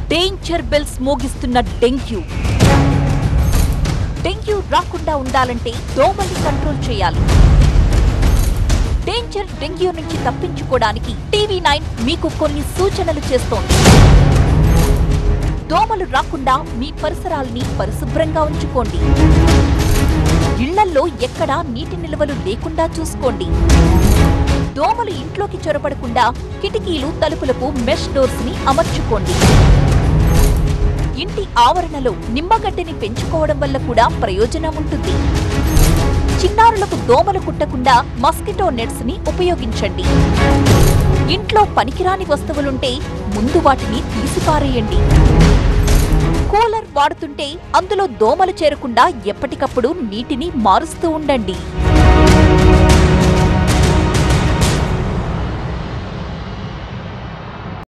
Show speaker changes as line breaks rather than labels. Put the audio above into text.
danger bells మోగిస్తున్న dengue dengue రాకుండా ఉండాలంటే దోమల్ని కంట్రోల్ చేయాలి డేంజర్ డెంగ్యూ నుంచి తప్పించుకోవడానికి టీవీ నైన్ మీకు కొన్ని సూచనలు చేస్తోంది దోమలు రాకుండా మీ పరిసరాల్ని పరిశుభ్రంగా ఉంచుకోండి ఇళ్లల్లో ఎక్కడా నీటి నిల్వలు లేకుండా చూసుకోండి దోమలు ఇంట్లోకి చొరబడకుండా కిటికీలు తలుపులకు మెష్ డోర్స్ ని అమర్చుకోండి ఇంటి ఆవరణలో నిమ్మగడ్డని పెంచుకోవడం వల్ల కూడా ప్రయోజనం ఉంటుంది చిన్నారులకు దోమలు కుట్టకుండా మస్కిటో నెట్స్ ని ఉపయోగించండి ఇంట్లో పనికిరాని వస్తువులుంటే ముందు వాటిని తీసిపారేయండి కూలర్ వాడుతుంటే అందులో దోమలు చేరకుండా ఎప్పటికప్పుడు నీటిని మారుస్తూ ఉండండి